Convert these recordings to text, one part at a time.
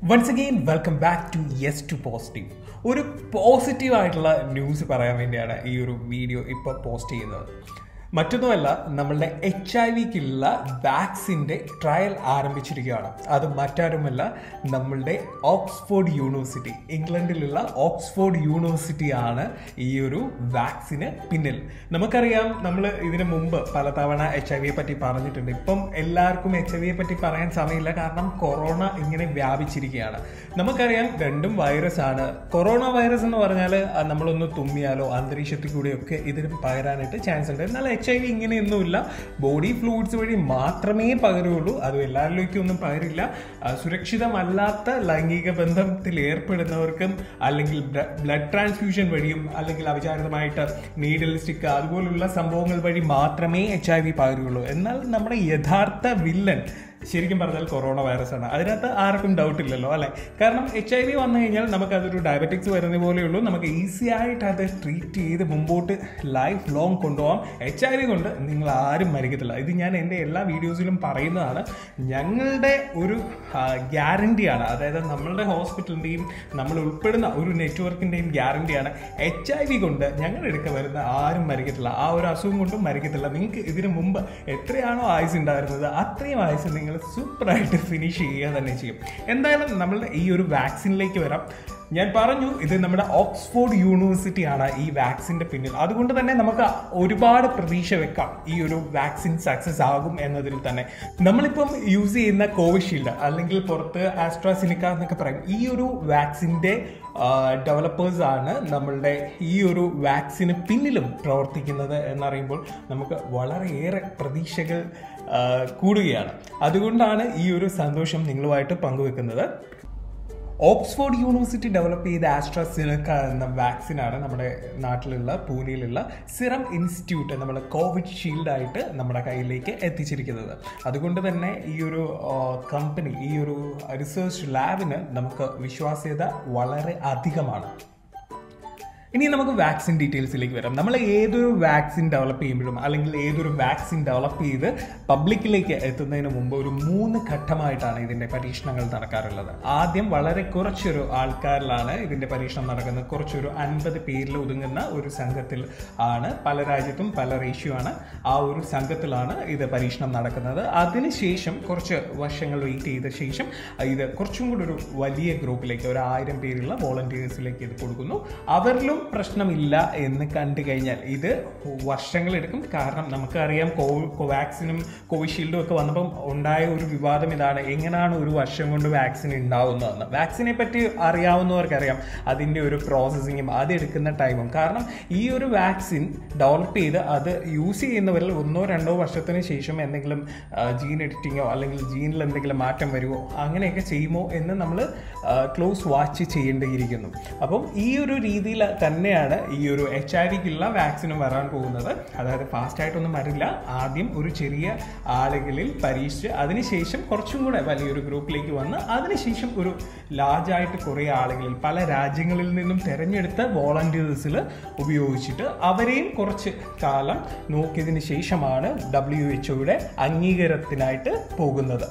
once again welcome back to yes to positive ഒരു positive ആയിട്ടുള്ള news പറയാൻ വേണ്ടിയാണ് ഈ ഒരു വീഡിയോ ഇപ്പോൾ പോസ്റ്റ് ചെയ്യുന്നത് മറ്റൊന്നുമല്ല നമ്മളുടെ എച്ച് ഐ വിക്കുള്ള വാക്സിൻ്റെ ട്രയൽ ആരംഭിച്ചിരിക്കുകയാണ് അത് മറ്റാരുമല്ല നമ്മളുടെ ഓക്സ്ഫോർഡ് യൂണിവേഴ്സിറ്റി ഇംഗ്ലണ്ടിലുള്ള ഓക്സ്ഫോർഡ് യൂണിവേഴ്സിറ്റി ആണ് ഈ ഒരു വാക്സിന് പിന്നിൽ നമുക്കറിയാം നമ്മൾ ഇതിനു മുമ്പ് പലതവണ എച്ച് ഐ വിയെ പറ്റി പറഞ്ഞിട്ടുണ്ട് ഇപ്പം എല്ലാവർക്കും എച്ച് ഐ വിയെ പറ്റി പറയാൻ സമയമില്ല കാരണം കൊറോണ ഇങ്ങനെ വ്യാപിച്ചിരിക്കുകയാണ് നമുക്കറിയാം രണ്ടും വൈറസ് ആണ് കൊറോണ വൈറസ് എന്ന് പറഞ്ഞാൽ നമ്മളൊന്ന് തുമ്മിയാലോ അന്തരീക്ഷത്തിൽ കൂടെയൊക്കെ ഇതിന് പകരാനായിട്ട് ചാൻസ് ഉണ്ട് എന്നാൽ എച്ച് ഐ വി ഇങ്ങനെയൊന്നുമില്ല ബോഡി ഫ്ലൂയിഡ്സ് വഴി മാത്രമേ പകരുള്ളൂ അത് എല്ലാവരിലേക്കും ഒന്നും പകരില്ല ആ, സുരക്ഷിതമല്ലാത്ത ലൈംഗിക ബന്ധത്തിൽ ഏർപ്പെടുന്നവർക്കും അല്ലെങ്കിൽ ബ്ലഡ് ട്രാൻസ്ഫ്യൂഷൻ വഴിയും അല്ലെങ്കിൽ അവിചാരിതമായിട്ട് നീഡിൽ സ്റ്റിക്ക് അതുപോലുള്ള സംഭവങ്ങൾ വഴി മാത്രമേ എച്ച് ഐ വി പകരുള്ളൂ എന്നാൽ നമ്മുടെ യഥാർത്ഥ വില്ലൻ ശരിക്കും പറഞ്ഞാൽ കൊറോണ വൈറസ് ആണ് അതിനകത്ത് ആർക്കും ഡൗട്ട് ഇല്ലല്ലോ അല്ലെ കാരണം എച്ച് ഐ വി വന്നു കഴിഞ്ഞാൽ നമുക്ക് അതൊരു ഡയബറ്റിക്സ് വരുന്ന പോലെയുള്ളൂ നമുക്ക് ഈസി ആയിട്ട് അത് ട്രീറ്റ് ചെയ്ത് മുമ്പോട്ട് ലൈഫ് ലോങ് കൊണ്ടുപോകാം എച്ച് ഐ വി കൊണ്ട് നിങ്ങൾ ആരും മരിക്കത്തില്ല ഇത് ഞാൻ എൻ്റെ എല്ലാ വീഡിയോസിലും പറയുന്നതാണ് ഞങ്ങളുടെ ഒരു ഗ്യാരണ്ടിയാണ് അതായത് നമ്മളുടെ ഹോസ്പിറ്റലിൻ്റെയും നമ്മൾ ഉൾപ്പെടുന്ന ഒരു നെറ്റ്വർക്കിൻ്റെയും ഗ്യാരണ്ടിയാണ് എച്ച് ഐ വി കൊണ്ട് ഞങ്ങളുടെ അടുക്ക വരുന്ന ആരും മരിക്കത്തില്ല ആ ഒരു അസുഖം കൊണ്ടും മരിക്കത്തില്ല നിങ്ങൾക്ക് ഇതിനു മുമ്പ് എത്രയാണോ ആയുസ് ഉണ്ടായിരുന്നത് അത്രയും ആയുസ് നിങ്ങൾ സൂപ്പറായിട്ട് ഫിനിഷ് ചെയ്യുക തന്നെ ചെയ്യും എന്തായാലും നമ്മളുടെ ഈ ഒരു വാക്സിനിലേക്ക് വരാം ഞാൻ പറഞ്ഞു ഇത് നമ്മുടെ ഓക്സ്ഫോർഡ് യൂണിവേഴ്സിറ്റി ആണ് ഈ വാക്സിന്റെ പിന്നിൽ അതുകൊണ്ട് തന്നെ നമുക്ക് ഒരുപാട് പ്രതീക്ഷ വെക്കാം ഈ ഒരു വാക്സിൻ സക്സസ് ആകും എന്നതിൽ തന്നെ നമ്മളിപ്പം യൂസ് ചെയ്യുന്ന കോവിഷീൽഡ് അല്ലെങ്കിൽ പുറത്ത് ആസ്ട്രാസിനിക്ക എന്നൊക്കെ പറയും ഈ ഒരു വാക്സിന്റെ ഡെവലപ്പേഴ്സ് ആണ് നമ്മളുടെ ഈ ഒരു വാക്സിന് പിന്നിലും പ്രവർത്തിക്കുന്നത് എന്നറിയുമ്പോൾ നമുക്ക് വളരെയേറെ പ്രതീക്ഷകൾ ആ, കൂടുകയാണ് അതുകൊണ്ടാണ് ഈ ഒരു സന്തോഷം നിങ്ങളുമായിട്ട് പങ്കുവെക്കുന്നത് ഓക്സ്ഫോർഡ് യൂണിവേഴ്സിറ്റി ഡെവലപ്പ് ചെയ്ത ആസ്ട്രാസിനക്ക എന്ന വാക്സിനാണ് നമ്മുടെ നാട്ടിലുള്ള പൂനെയിലുള്ള സിറം ഇൻസ്റ്റിറ്റ്യൂട്ട് നമ്മുടെ കോവിഡ് ഷീൽഡായിട്ട് നമ്മുടെ കയ്യിലേക്ക് എത്തിച്ചിരിക്കുന്നത് അതുകൊണ്ട് തന്നെ ഈ ഒരു കമ്പനി ഈ ഒരു റിസർച്ച് ലാബിന് നമുക്ക് വിശ്വാസ്യത വളരെ അധികമാണ് ഇനി നമുക്ക് വാക്സിൻ ഡീറ്റെയിൽസിലേക്ക് വരാം നമ്മൾ ഏതൊരു വാക്സിൻ ഡെവലപ്പ് ചെയ്യുമ്പോഴും അല്ലെങ്കിൽ ഏതൊരു വാക്സിൻ ഡെവലപ്പ് ചെയ്ത് പബ്ലിക്കിലേക്ക് എത്തുന്നതിന് മുമ്പ് ഒരു മൂന്ന് ഘട്ടമായിട്ടാണ് ഇതിൻ്റെ പരീക്ഷണങ്ങൾ നടക്കാറുള്ളത് ആദ്യം വളരെ കുറച്ചൊരു ആൾക്കാരിലാണ് ഇതിൻ്റെ പരീക്ഷണം നടക്കുന്നത് കുറച്ചൊരു അൻപത് പേരിൽ ഒതുങ്ങുന്ന ഒരു സംഘത്തിൽ ആണ് പല രാജ്യത്തും പല റേഷ്യോ ആണ് ആ ഒരു സംഘത്തിലാണ് ഇത് പരീക്ഷണം നടക്കുന്നത് അതിനുശേഷം കുറച്ച് വർഷങ്ങൾ വെയിറ്റ് ചെയ്ത ശേഷം ഇത് കുറച്ചും കൂടി ഒരു വലിയ ഗ്രൂപ്പിലേക്ക് ഒരു ആയിരം പേരുള്ള വോളണ്ടിയേഴ്സിലേക്ക് ഇത് കൊടുക്കുന്നു അവരിലും പ്രശ്നമില്ല എന്ന് കണ്ടു കഴിഞ്ഞാൽ ഇത് വർഷങ്ങളെടുക്കും കാരണം നമുക്കറിയാം കോ കോവാക്സിനും കോവിഷീൽഡും ഒക്കെ വന്നപ്പം ഉണ്ടായ ഒരു വിവാദം ഇതാണ് എങ്ങനെയാണ് ഒരു വർഷം കൊണ്ട് വാക്സിൻ ഉണ്ടാവുന്നതെന്ന് വാക്സിനെ പറ്റി അറിയാവുന്നവർക്കറിയാം അതിൻ്റെ ഒരു പ്രോസസ്സിങ്ങും അത് എടുക്കുന്ന ടൈമും കാരണം ഈ ഒരു വാക്സിൻ ഡെവലപ്പ് ചെയ്ത് അത് യൂസ് ചെയ്യുന്നവരിൽ ഒന്നോ രണ്ടോ വർഷത്തിന് ശേഷം എന്തെങ്കിലും ജീൻ എഡിറ്റിങ്ങോ അല്ലെങ്കിൽ ജീനിൽ എന്തെങ്കിലും മാറ്റം വരുമോ അങ്ങനെയൊക്കെ ചെയ്യുമോ എന്ന് നമ്മൾ ക്ലോസ് വാച്ച് ചെയ്യേണ്ടിയിരിക്കുന്നു അപ്പം ഈ ഒരു രീതിയിൽ തന്നെയാണ് ഈ ഒരു എച്ച് ഐ വിക്കുള്ള വാക്സിനും വരാൻ പോകുന്നത് അതായത് ഫാസ്റ്റ് ആയിട്ടൊന്നും വരില്ല ആദ്യം ഒരു ചെറിയ ആളുകളിൽ പരീക്ഷിച്ച് അതിനുശേഷം കുറച്ചും കൂടെ വലിയൊരു ഗ്രൂപ്പിലേക്ക് വന്ന് അതിനുശേഷം ഒരു ലാർജായിട്ട് കുറേ ആളുകളിൽ പല രാജ്യങ്ങളിൽ നിന്നും തിരഞ്ഞെടുത്ത വോളണ്ടിയേഴ്സിൽ ഉപയോഗിച്ചിട്ട് അവരെയും കുറച്ച് കാലം നോക്കിയതിന് ശേഷമാണ് ഡബ്ല്യു എച്ച്ഒയുടെ അംഗീകാരത്തിനായിട്ട് പോകുന്നത്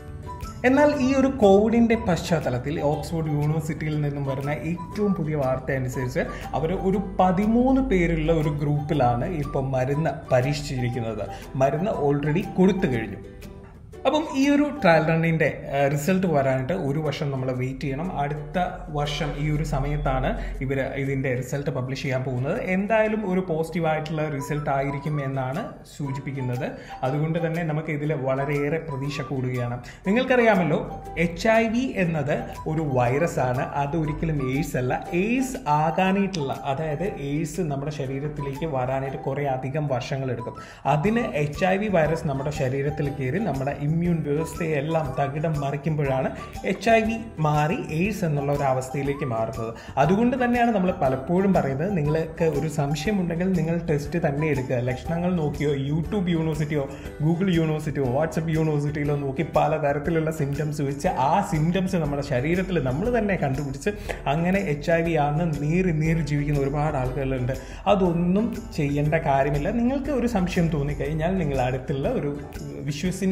എന്നാൽ ഈ ഒരു കോവിഡിന്റെ പശ്ചാത്തലത്തിൽ ഓക്സ്ഫോർഡ് യൂണിവേഴ്സിറ്റിയിൽ നിന്നും വരുന്ന ഏറ്റവും പുതിയ വാർത്ത അനുസരിച്ച് അവർ ഒരു പതിമൂന്ന് പേരുള്ള ഒരു ഗ്രൂപ്പിലാണ് ഇപ്പം മരുന്ന് പരീക്ഷിച്ചിരിക്കുന്നത് മരുന്ന് ഓൾറെഡി കൊടുത്തു കഴിഞ്ഞു അപ്പം ഈ ഒരു ട്രയൽ റണ്ണിൻ്റെ റിസൾട്ട് വരാനായിട്ട് ഒരു വർഷം നമ്മൾ വെയിറ്റ് ചെയ്യണം അടുത്ത വർഷം ഈ ഒരു സമയത്താണ് ഇവർ ഇതിൻ്റെ റിസൾട്ട് പബ്ലിഷ് ചെയ്യാൻ പോകുന്നത് എന്തായാലും ഒരു പോസിറ്റീവായിട്ടുള്ള റിസൾട്ട് ആയിരിക്കും എന്നാണ് സൂചിപ്പിക്കുന്നത് അതുകൊണ്ട് തന്നെ നമുക്ക് ഇതിൽ വളരെയേറെ പ്രതീക്ഷ കൂടുകയാണ് നിങ്ങൾക്കറിയാമല്ലോ എച്ച് ഐ വി എന്നത് ഒരു വൈറസ് ആണ് അത് ഒരിക്കലും എയ്ഡ്സ് അല്ല എയ്ഡ്സ് ആകാനായിട്ടുള്ള അതായത് എയ്ഡ്സ് നമ്മുടെ ശരീരത്തിലേക്ക് വരാനായിട്ട് കുറേ അധികം വർഷങ്ങൾ എടുക്കും അതിന് എച്ച് ഐ വി വൈറസ് നമ്മുടെ ശരീരത്തിൽ കയറി നമ്മുടെ ഇമ്മ്യൂൺ വ്യവസ്ഥയെല്ലാം തകിടം മറിക്കുമ്പോഴാണ് എച്ച് ഐ വി മാറി എയ്ഡ്സ് എന്നുള്ള ഒരു അവസ്ഥയിലേക്ക് മാറുന്നത് അതുകൊണ്ട് തന്നെയാണ് നമ്മൾ പലപ്പോഴും പറയുന്നത് നിങ്ങൾക്ക് ഒരു സംശയമുണ്ടെങ്കിൽ നിങ്ങൾ ടെസ്റ്റ് തന്നെ എടുക്കുക ലക്ഷണങ്ങൾ നോക്കിയോ യൂട്യൂബ് യൂണിവേഴ്സിറ്റിയോ ഗൂഗിൾ യൂണിവേഴ്സിറ്റിയോ വാട്സപ്പ് യൂണിവേഴ്സിറ്റിയിലോ നോക്കി പലതരത്തിലുള്ള സിംറ്റംസ് വെച്ച് ആ സിംറ്റംസ് നമ്മുടെ ശരീരത്തിൽ നമ്മൾ തന്നെ കണ്ടുപിടിച്ച് അങ്ങനെ എച്ച് ഐ വി ആണെന്ന് നീറി നീറി ജീവിക്കുന്ന ഒരുപാട് ആളുകളുണ്ട് അതൊന്നും ചെയ്യേണ്ട കാര്യമില്ല നിങ്ങൾക്ക് ഒരു സംശയം തോന്നിക്കഴിഞ്ഞാൽ നിങ്ങൾ അടുത്തുള്ള ഒരു വിശ്വസനീയമായിട്ടുള്ള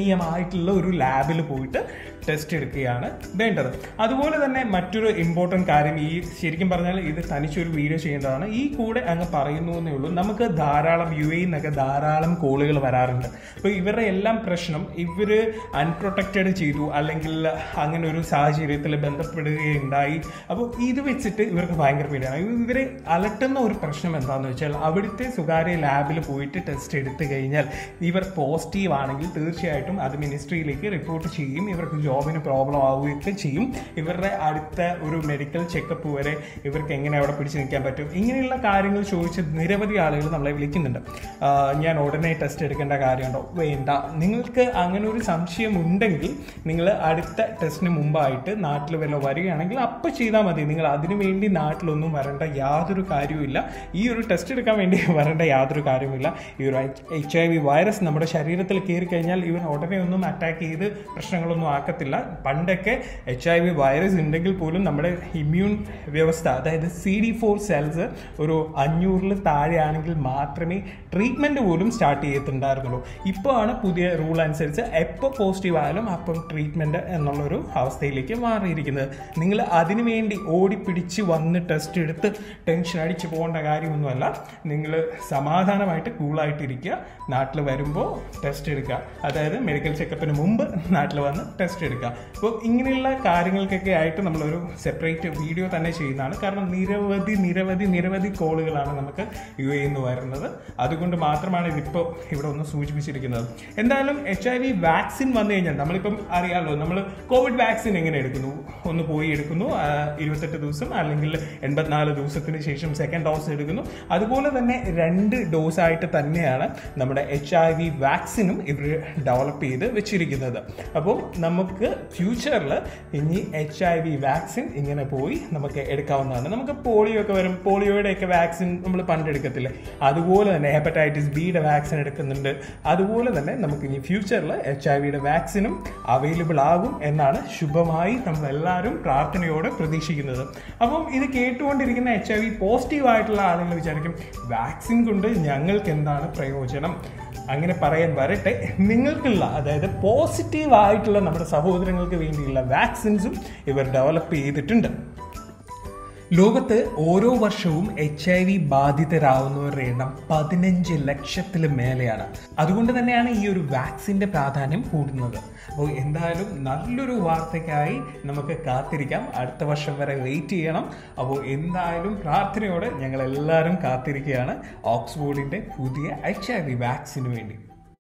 ആയിട്ടുള്ള ഒരു ലാബിൽ പോയിട്ട് ടെസ്റ്റ് എടുക്കുകയാണ് വേണ്ടത് അതുപോലെ തന്നെ മറ്റൊരു ഇമ്പോർട്ടൻറ്റ് കാര്യം ഈ ശരിക്കും പറഞ്ഞാൽ ഇത് തനിച്ചൊരു വീഡിയോ ചെയ്യേണ്ടതാണ് ഈ കൂടെ അങ്ങ് പറയുന്നു എന്നേ ഉള്ളൂ നമുക്ക് ധാരാളം യു എ നിന്നൊക്കെ ധാരാളം കോളുകൾ വരാറുണ്ട് അപ്പോൾ ഇവരുടെ എല്ലാം പ്രശ്നം ഇവർ അൺപ്രൊട്ടക്റ്റഡ് ചെയ്തു അല്ലെങ്കിൽ അങ്ങനെ ഒരു സാഹചര്യത്തിൽ ബന്ധപ്പെടുകയുണ്ടായി അപ്പോൾ ഇത് വെച്ചിട്ട് ഇവർക്ക് ഭയങ്കര പേടിയാണ് ഇവരെ അലട്ടുന്ന ഒരു പ്രശ്നം എന്താണെന്ന് വെച്ചാൽ അവിടുത്തെ സ്വകാര്യ ലാബിൽ പോയിട്ട് ടെസ്റ്റ് എടുത്തു കഴിഞ്ഞാൽ ഇവർ പോസിറ്റീവ് ആണെങ്കിൽ തീർച്ചയായിട്ടും അത് മിനിസ്ട്രിയിലേക്ക് റിപ്പോർട്ട് ചെയ്യും ഇവർക്ക് ജോബിന് പ്രോബ്ലം ആവുകയൊക്കെ ചെയ്യും ഇവരുടെ അടുത്ത ഒരു മെഡിക്കൽ ചെക്കപ്പ് വരെ ഇവർക്ക് എങ്ങനെ അവിടെ പിടിച്ചു നിൽക്കാൻ പറ്റും ഇങ്ങനെയുള്ള കാര്യങ്ങൾ ചോദിച്ച് നിരവധി ആളുകൾ നമ്മളെ വിളിക്കുന്നുണ്ട് ആ, ഞാൻ ഉടനെ ടെസ്റ്റ് എടുക്കേണ്ട കാര്യമുണ്ടോ വേണ്ട നിങ്ങൾക്ക് അങ്ങനെ ഒരു സംശയം ഉണ്ടെങ്കിൽ നിങ്ങൾ അടുത്ത ടെസ്റ്റിന് മുമ്പായിട്ട് നാട്ടിൽ വല്ല വരികയാണെങ്കിൽ അപ്പോൾ ചെയ്താൽ മതി നിങ്ങൾ അതിനു വേണ്ടി നാട്ടിലൊന്നും വരേണ്ട യാതൊരു കാര്യവുമില്ല ഈ ഒരു ടെസ്റ്റ് എടുക്കാൻ വേണ്ടി വരേണ്ട യാതൊരു കാര്യവുമില്ല ഈ ഒരു എച്ച് ഐ വി വൈറസ് നമ്മുടെ ശരീരത്തിൽ കയറി കഴിഞ്ഞാൽ ഇവൻ ഉടനെ ഒന്നും അറ്റാക്ക് ചെയ്ത് പ്രശ്നങ്ങളൊന്നും ആക്കത്തില്ല പണ്ടൊക്കെ എച്ച് ഐ വി വൈറസ് ഉണ്ടെങ്കിൽ പോലും നമ്മുടെ ഇമ്മ്യൂൺ വ്യവസ്ഥ അതായത് സി ഡി ഫോർ സെൽസ് ഒരു അഞ്ഞൂറിൽ താഴെയാണെങ്കിൽ മാത്രമേ ട്രീറ്റ്മെൻറ്റ് പോലും സ്റ്റാർട്ട് ചെയ്തിട്ടുണ്ടായിരുന്നുള്ളൂ ഇപ്പോൾ ആണ് പുതിയ റൂൾ അനുസരിച്ച് എപ്പോൾ പോസിറ്റീവ് ആയാലും അപ്പം ട്രീറ്റ്മെൻറ്റ് എന്നുള്ളൊരു അവസ്ഥയിലേക്ക് മാറിയിരിക്കുന്നത് നിങ്ങൾ അതിനു വേണ്ടി ഓടിപ്പിടിച്ച് വന്ന് ടെസ്റ്റ് എടുത്ത് ടെൻഷൻ അടിച്ച് പോകേണ്ട കാര്യമൊന്നുമല്ല നിങ്ങൾ സമാധാനമായിട്ട് കൂളായിട്ടിരിക്കുക നാട്ടിൽ വരുമ്പോൾ ടെസ്റ്റ് എടുക്കുക അതായത് മെഡിക്കൽ ചെക്കപ്പിന് മുമ്പ് നാട്ടിൽ വന്ന് ടെസ്റ്റ് എടുക്കുക അപ്പോൾ ഇങ്ങനെയുള്ള കാര്യങ്ങൾക്കൊക്കെ ആയിട്ട് നമ്മളൊരു സെപ്പറേറ്റ് വീഡിയോ തന്നെ ചെയ്യുന്നതാണ് കാരണം നിരവധി നിരവധി നിരവധി കോളുകളാണ് നമുക്ക് യു എ നിന്ന് വരുന്നത് അതുകൊണ്ട് മാത്രമാണ് ഇതിപ്പോൾ ഇവിടെ ഒന്ന് സൂചിപ്പിച്ചിരിക്കുന്നത് എന്തായാലും എച്ച് ഐ വി വാക്സിൻ വന്നു കഴിഞ്ഞാൽ നമ്മളിപ്പം അറിയാമല്ലോ നമ്മൾ കോവിഡ് വാക്സിൻ എങ്ങനെ എടുക്കുന്നു ഒന്ന് പോയി എടുക്കുന്നു ആ, ഇരുപത്തെട്ട് ദിവസം അല്ലെങ്കിൽ എൺപത്തിനാല് ദിവസത്തിന് ശേഷം സെക്കൻഡ് ഡോസ് എടുക്കുന്നു അതുപോലെ തന്നെ രണ്ട് ഡോസ് ആയിട്ട് തന്നെയാണ് നമ്മുടെ എച്ച് ഐ വി വാക്സിനും ഇവർ ഡെവലപ്പ് ചെയ്ത് വെച്ചിരിക്കുന്നത് അപ്പോൾ നമുക്ക് ഫ്യൂച്ചറിൽ ഇനി എച്ച് ഐ വി വാക്സിൻ ഇങ്ങനെ പോയി നമുക്ക് എടുക്കാവുന്നതാണ് നമുക്ക് പോളിയോ ഒക്കെ വരും പോളിയോയുടെ ഒക്കെ വാക്സിൻ നമ്മൾ പണ്ട് എടുക്കത്തില്ലേ അതുപോലെ തന്നെ ഹെപ്പറ്റൈറ്റിസ് ബിയുടെ വാക്സിൻ എടുക്കുന്നുണ്ട് അതുപോലെ തന്നെ നമുക്ക് ഇനി ഫ്യൂച്ചറിൽ എച്ച് ഐ വിയുടെ വാക്സിനും അവൈലബിൾ ആകും എന്നാണ് ശുഭമായി നമ്മളെല്ലാവരും പ്രാർത്ഥനയോടെ പ്രതീക്ഷിക്കുന്നത് അപ്പം ഇത് കേട്ടുകൊണ്ടിരിക്കുന്ന എച്ച് ഐ വി പോസിറ്റീവ് ആയിട്ടുള്ള ആളുകൾ വിചാരിക്കും വാക്സിൻ കൊണ്ട് ഞങ്ങൾക്ക് എന്താണ് പ്രയോജനം അങ്ങനെ പറയാൻ വരട്ടെ നിങ്ങൾക്കുള്ള അതായത് പോസിറ്റീവ് ആയിട്ടുള്ള നമ്മുടെ സഹോദരങ്ങൾക്ക് വേണ്ടിയുള്ള വാക്സിൻസും ഇവർ ഡെവലപ്പ് ചെയ്തിട്ടുണ്ട് ലോകത്ത് ഓരോ വർഷവും എച്ച് ഐ വി ബാധിതരാവുന്നവരുടെ എണ്ണം പതിനഞ്ച് ലക്ഷത്തിൽ മേലെയാണ് അതുകൊണ്ട് തന്നെയാണ് ഈ ഒരു വാക്സിൻ്റെ പ്രാധാന്യം കൂടുന്നത് അപ്പോൾ എന്തായാലും നല്ലൊരു വാർത്തയ്ക്കായി നമുക്ക് കാത്തിരിക്കാം അടുത്ത വർഷം വരെ വെയിറ്റ് ചെയ്യണം അപ്പോൾ എന്തായാലും പ്രാർത്ഥനയോടെ ഞങ്ങൾ എല്ലാവരും കാത്തിരിക്കുകയാണ് ഓക്സ്ഫോർഡിൻ്റെ പുതിയ എച്ച് ഐ വി വാക്സിന് വേണ്ടി